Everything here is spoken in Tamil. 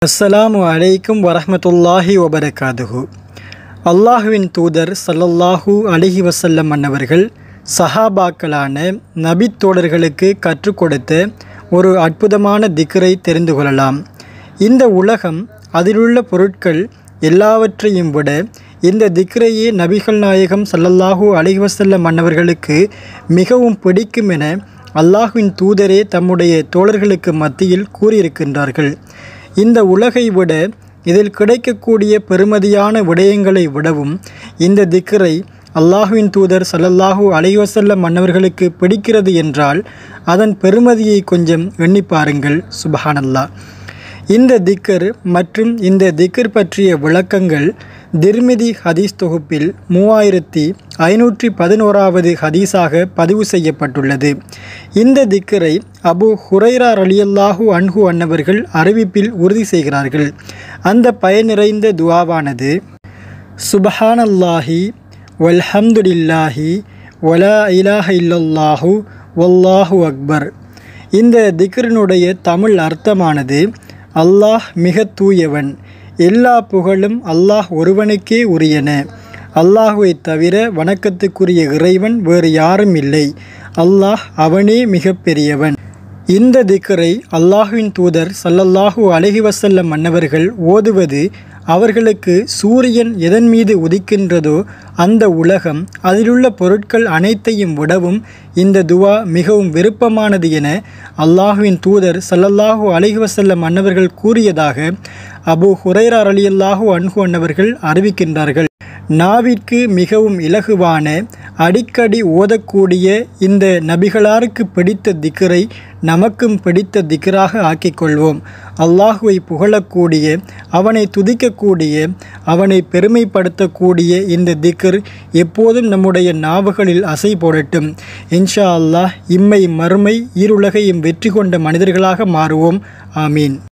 அஸ்ஸலாமு அலைக்கும் வரஹ்மத்துல்லாஹி வபரகாதுஹு அல்லாஹுவின் தூதர் ஸல்லல்லாஹு அலைஹி வஸல்லம் அன்னவர்கள் சஹாபாக்களான நபித் தோழர்களுக்கு கற்றுக் கொடுத்த ஒரு அற்புதமான திக்ரை தெரிந்து கொள்ளலாம் இந்த உலகம் அதிலுள்ள பொருட்கள் எல்லாவற்றையும் விட இந்த திக்ரையே நபிகள் நாயகம் ஸல்லல்லாஹு அலைஹி வஸல்லம் அன்னவர்களுக்கு மிகவும் பிடிக்கும் என அல்லாஹ்வின் தூதரே தம்முடைய தோழர்களுக்கு மத்தியில் கூறியிருக்கின்றார்கள் இந்த உலகை விட இதில் கிடைக்கக்கூடிய பெருமதியான விடயங்களை விடவும் இந்த திக்ரை அல்லாஹுவின் தூதர் ஸல்லல்லாஹு அலைஹி வஸல்லம் மன்னவர்களுக்கு பிடிக்கிறது என்றால் அதன் பெருமதியை கொஞ்சம் எண்ணி பாருங்கள் சுபஹானல்லாஹ் இந்த திக்கர் மற்றும் இந்த திக்கர் பற்றிய விளக்கங்கள் திர்மிதி ஹதீஸ் தொகுப்பில் மூவாயிரத்தி ஐநூற்றி பதினோராவது ஹதீஸாக பதிவு செய்யப்பட்டுள்ளது இந்த திக்கரை அபு ஹுரைரா ரலியல்லாஹு அன்ஹு அன்னவர்கள் அறிவிப்பில் உறுதி செய்கிறார்கள் அந்த பயன் நிறைந்த துவாவானது சுபஹானல்லாஹி வல்ஹம்துலில்லாஹி வலா இலாஹ இல்லல்லாஹு வல்லாஹு அக்பர் இந்த திக்ரினுடைய தமிழ் அர்த்தமானது அல்லாஹ் மிக தூயவன் எல்லா புகழும் அல்லாஹ் ஒருவனுக்கே உரியன அல்லாஹுவை தவிர வணக்கத்துக்குரிய இறைவன் வேறு யாரும் இல்லை அல்லாஹ் அவனே மிக பெரியவன் இந்த திக்கரை அல்லாஹுவின் தூதர் சல்லல்லாஹு அலைஹி வசல்லம் மன்னவர்கள் ஓதுவது அவர்களுக்கு சூரியன் எதன் மீது உதிக்கின்றதோ அந்த உலகம் அதிலுள்ள பொருட்கள் அனைத்தையும் விடவும் இந்த துவா மிகவும் விருப்பமானது என அல்லாஹுவின் தூதர் சல்லல்லாஹு அலைஹி வசல்லம் அன்னவர்கள் கூறியதாக அபு ஹுரைரா அலியல்லாஹு அன்ஹு அன்னவர்கள் அறிவிக்கின்றார்கள் நாவிற்கு மிகவும் இலகுவான அடிக்கடி ஓதக்கூடிய இந்த நபிகளாருக்கு பிடித்த திக்கரை நமக்கும் பிடித்த திக்கராக ஆக்கிக்கொள்வோம் அல்லாஹுவை புகழக்கூடிய அவனை துதிக்கக்கூடிய அவனை பெருமைப்படுத்தக்கூடிய இந்த திக்கர் எப்போதும் நம்முடைய நாவுகளில் அசை போடட்டும் இன்ஷா அல்லாஹ் இம்மை மறுமை இருலகையும் வெற்றி கொண்ட மனிதர்களாக மாறுவோம் ஆமீன்